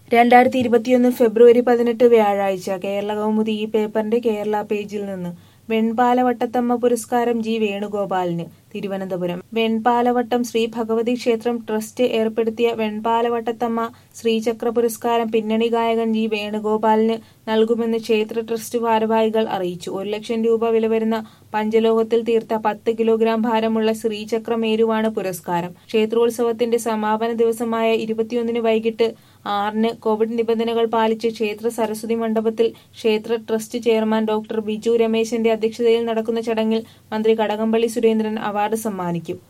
രണ്ടായിരത്തി ഇരുപത്തിയൊന്ന് ഫെബ്രുവരി പതിനെട്ട് വ്യാഴാഴ്ച കേരള കൗമുദി ഈ പേപ്പറിന്റെ കേരള പേജിൽ നിന്ന് വെൺപാലവട്ടത്തമ്മ പുരസ്കാരം ജി വേണുഗോപാലിന് തിരുവനന്തപുരം വെൺപാലവട്ടം ശ്രീ ഭഗവതി ക്ഷേത്രം ട്രസ്റ്റ് ഏർപ്പെടുത്തിയ വെൺപാലവട്ടത്തമ്മ ശ്രീചക്ര പുരസ്കാരം പിന്നണി ഗായകൻ ജി വേണുഗോപാലിന് നൽകുമെന്ന് ക്ഷേത്ര ട്രസ്റ്റ് ഭാരവാഹികൾ അറിയിച്ചു ഒരു ലക്ഷം രൂപ വില വരുന്ന പഞ്ചലോഹത്തിൽ തീർത്ത പത്ത് കിലോഗ്രാം ഭാരമുള്ള ശ്രീചക്രമേരുവാണ് പുരസ്കാരം ക്ഷേത്രോത്സവത്തിന്റെ സമാപന ദിവസമായ ഇരുപത്തിയൊന്നിന് വൈകിട്ട് ആറിന് കോവിഡ് നിബന്ധനകൾ പാലിച്ച് ക്ഷേത്ര സരസ്വതി മണ്ഡപത്തിൽ ക്ഷേത്ര ട്രസ്റ്റ് ചെയർമാൻ ഡോക്ടർ ബിജു രമേശന്റെ അധ്യക്ഷതയിൽ നടക്കുന്ന ചടങ്ങിൽ മന്ത്രി കടകംപള്ളി സുരേന്ദ്രൻ അവാർഡ് സമ്മാനിക്കും